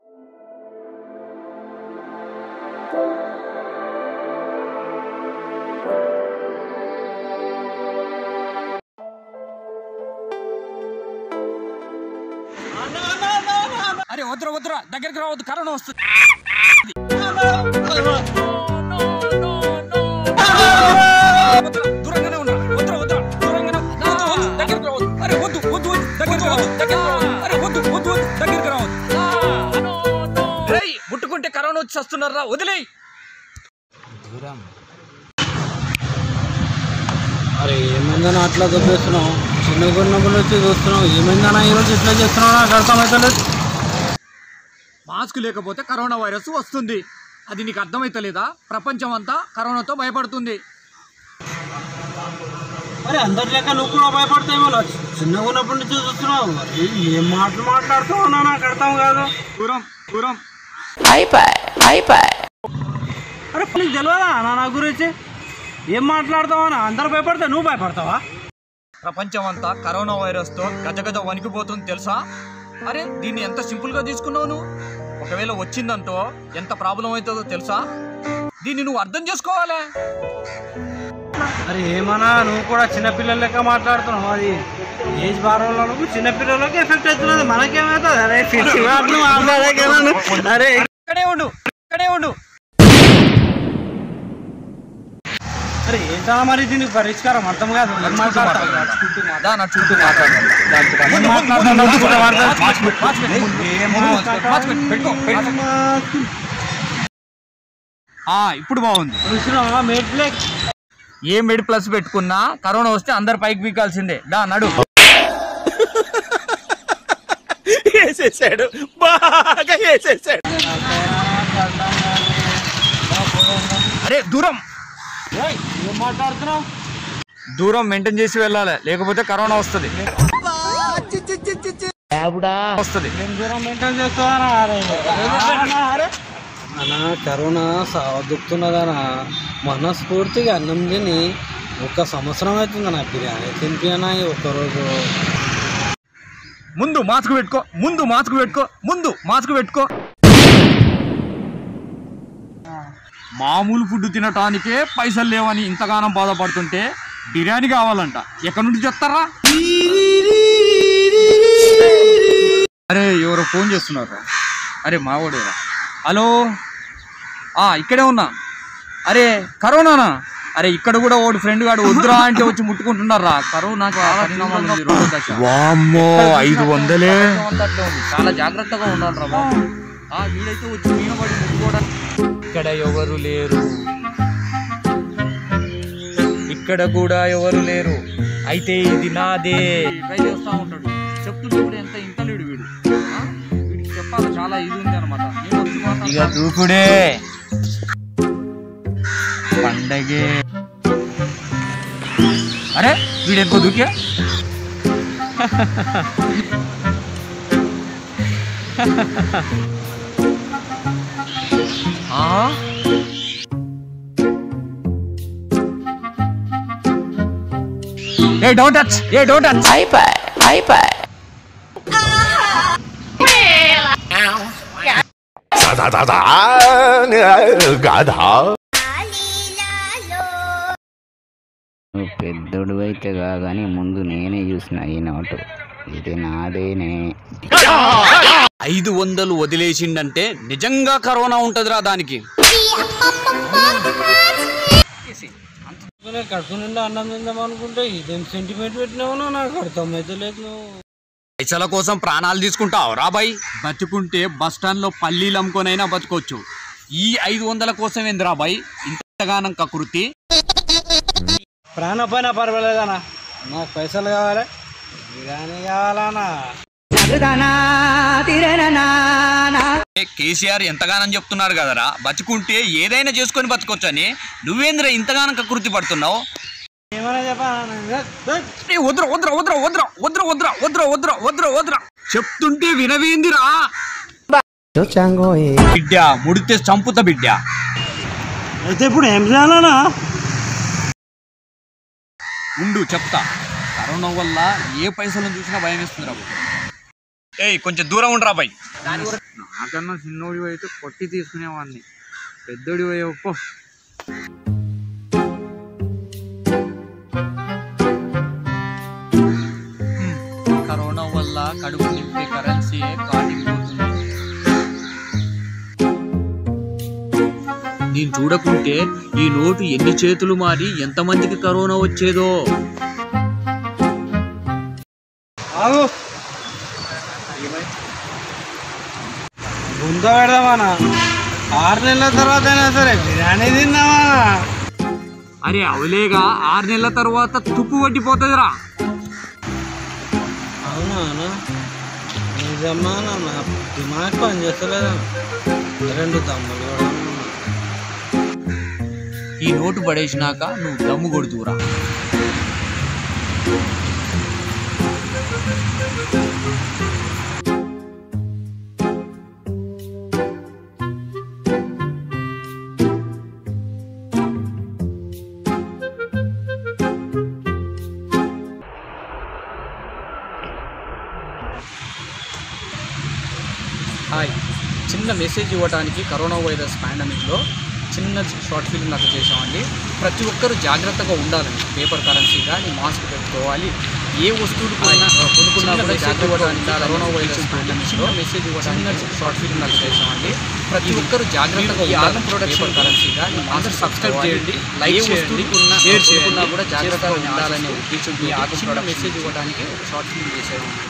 అరే వద్దురా వద్దురా దగ్గరికి రావద్దు కరోనా వస్తుంది వద్దురా, దూరంగానే ఉండరా వద్దురా వద్దురా దూరంగానే వద్దు, వద్దు, దగ్గరికి రావద్దు అరే వద్దు వద్దు వద్దు దగ్గరికి రావద్దు దగ్గరికి రావద్దు అరే వద్దు వద్దు వద్దు దగ్గరికి రావద్దు రేయ్ ముట్టుకుంటే కరోనా వచ్చి వస్తున్నారా వదిలేయ్ అరే ఏమైందన్నా అట్లా దొబ్బేస్తున్నావు చిన్న గున్నప్పుడు వచ్చి చూస్తున్నావు ఏమైందన్నా ఈరోజు ఇట్లా చేస్తున్నావు నాకు అర్థమవుతలేదు మాస్క్ లేకపోతే కరోనా వైరస్ వస్తుంది అది నీకు అర్థమైతలేదా ప్రపంచం అంతా కరోనాతో భయపడుతుంది మరి అందరి లెక్క నువ్వు కూడా భయపడతాయేమో నా చిన్నగా ఉన్నప్పటి నుంచి చూస్తున్నావు మరి ఏం మాటలు మాట్లాడుతావు నాకు అర్థం కాదు దూరం దూరం అరే నీకు తెలియదా నా నా గురించి ఏం మాట్లాడతావా నా అందరు భయపడతా నువ్వు భయపడతావా ప్రపంచం అంతా కరోనా వైరస్తో గజగజ వణికిపోతుంది తెలుసా అరే దీన్ని ఎంత సింపుల్గా తీసుకున్నావు నువ్వు ఒకవేళ వచ్చిందంటో ఎంత ప్రాబ్లం అవుతుందో తెలుసా దీన్ని నువ్వు అర్థం చేసుకోవాలి అరే ఏమన్నా నువ్వు కూడా చిన్నపిల్లల లెక్క మాట్లాడుతున్నావు అది ఏజ్ బారోళ్ళకు చిన్నపిల్లలకి ఎఫెక్ట్ అవుతున్నది మనకేమవుతుంది అరే పిచ్చి మాటలు మాట్లాడకేనా నువ్వు? అరే ఇక్కడే ఉండు ఇక్కడే ఉండు అరే ఏంటన్నా మరి దీనికి పరిష్కారం అర్థం కాదు ఏం మాట్లాడతావు? దా నా చుట్టూ మాట్లాడు ఏం మాట్లాడతావు? నడుచుకుంటూ మాట్లాడు. ఏం మాట్లాడతావు? ఆ, ఇప్పుడు బాగుంది చూసినావా మేట్లే ఏ మెడి ప్లస్ పెట్టుకున్నా కరోనా వస్తే అందరు పైకి పీకాల్సిందే దా నడు అరే దూరం ఏయ్, ఏం మాట్లాడుతున్నావు దూరం మెయింటైన్ చేసి వెళ్ళాలి లేకపోతే కరోనా వస్తుంది వస్తుంది ఏం దూరం మెయింటైన్ చేస్తావా అరే అరే అన్నా కరోనా సాదుకుతున్నదనా మనస్ఫూర్తిగా అన్నం తిని ఒక సంవత్సరం అవుతుందన్నా బిర్యానీ తినిపియనా ఈ ఒక్కరోజు ముందు మాస్క్ పెట్టుకో ముందు మాస్క్ పెట్టుకో ముందు మాస్క్ పెట్టుకో మామూలు ఫుడ్ తినటానికే పైసలు లేవని ఇంతగానం బాధపడుతుంటే బిర్యానీ కావాలంట ఎక్కడి నుండి చెప్తారా అరే ఎవరో ఫోన్ చేస్తున్నారు అరే మావాడేరా హలో ఆ ఇక్కడే ఉన్నా అరే కరోనానా అరే ఇక్కడ కూడా ఓడి ఫ్రెండ్ గాడు వద్దురా అంటే వచ్చి ముట్టుకుంటున్నారా కరోనా చాలా పరిణామాలు ఉంది, రెండో దశ. వామ్మో ఐదు వందలే చాలా జాగ్రత్తగా ఉండాలి రా బాబు ఆ వీడైతే వచ్చి మీద పడి ముట్టుకోవడానికి ఇక్కడ ఎవరు లేరు ఇక్కడ కూడా ఎవరు లేరు అయితే ఇది నాదే ట్రై చేస్తా ఉంటాడు చెప్తుంటే కూడా ఎంత ఇంటలేడు వీడు ఆ? వీడికి చెప్పాలి చాలా ఇది ఉంది అనమాట ఇక దూకుడే పండగే అరే వీడు ఎక్కువ దూకా ఆ hey don't touch hey don't touch గాధా నువ్వు పెద్దోడు అయితే కాగాని ముందు నేనే చూసిన ఈ నోటు ఇది నాదేనే ఐదు వందలు వదిలేసిండంటే నిజంగా కరోనా ఉంటదిరా దానికి కడుపు నిండా అన్నం తిందాం అనుకుంటే ఇదేం సెంటిమెంట్ పెట్టినావు నాకు అర్థమైతే లేదు నువ్వు పైసల కోసం ప్రాణాలు తీసుకుంటావు రాబాయ్ బతుకుంటే బస్ స్టాండ్ లో పల్లీలు అమ్ముకొనైనా బతుకోవచ్చు ఈ ఐదు వందల కోసం ఏంది రాబాయ్ ఇంతగానం కకృతి ప్రాణ పైన పర్వాలేదన్నా నాకు పైసలు కావాలి బిర్యానీ కావాలన్నా ఏ, కేసీఆర్ ఎంతగానం చెప్తున్నారు కదరా బతుకుంటే ఏదైనా చేసుకొని బతకొచ్చు అని నువ్వేంద్ర ఇంతగానం కకృతి పడుతున్నావు ఏమైనా చెప్పాలన్నా ఏ, వద్దురా వద్దురా వద్దురా వద్దురా వద్దురా వద్దురా వద్దురా వద్దురా వద్దురా వద్దురా చెప్తుంటే వినవేందిరా బిడ్డ ముడితే చంపుతా బిడ్డ అయితే ఇప్పుడు ఏం చేయాలన్నా ఉండు చెప్తా కరోనా వల్ల ఏ పైసలను చూసినా భయం వేస్తుంది రా ఏయ్ కొంచెం దూరం ఉండరా బాయ్ నాకన్నా చిన్నోడి అయితే కొట్టి తీసుకునేవాడిని పెద్దోడి పోయే ఒప్పో కరోనా వల్ల కడుపు నింపే కరెన్సీ కాటిపోతుంది నేను చూడకుంటే ఈ నోటు ఎన్ని చేతులు మారి ఎంతమందికి కరోనా వచ్చేదో ఆగు గుంత పెడదామన్నా ఆరు నెలల తర్వాత అయినా సరే బిర్యానీ తిందామా అరే అవలేగా ఆరు నెలల తర్వాత తుప్పు పట్టిపోతుందిరా అవునా అన్న? నిజమా నా దిమాగ్ పని చేస్తలేదా రెండు తమ్ముడు కూడా ఉన్నారు. ఈ నోటు పడేసినాక నువ్వు దమ్ము కొడుతురా హాయ్ చిన్న మెసేజ్ ఇవ్వడానికి కరోనా వైరస్ పాండమిక్లో చిన్న షార్ట్ ఫిల్మ్ నాకు చేసామండి ప్రతి ఒక్కరూ జాగ్రత్తగా ఉండాలండి పేపర్ కరెన్సీ కానీ మాస్క్ పెట్టుకోవాలి ఏ వస్తువులు కొన్నా కొనుక్కున్నా కూడా జాగ్రత్తగా ఉండాలి కరోనా వైరస్ పాండమిక్లో మెసేజ్ ఇవ్వడానికి షార్ట్ ఫిల్మ్ నాకు చేసామండి ప్రతి ఒక్కరూ జాగ్రత్తగా ఉండాలి ప్రొడక్షన్ కరెన్సీ కానీ మాస్క్ సబ్స్క్రైబ్ చేయండి లైక్ చేయండి షేర్ చేయకుండా కూడా జాగ్రత్తగా ఉండాలనే ఉద్దేశంతో చిన్న మెసేజ్ ఇవ్వడానికి ఒక షార్ట్ ఫిల్మ్ చేసాము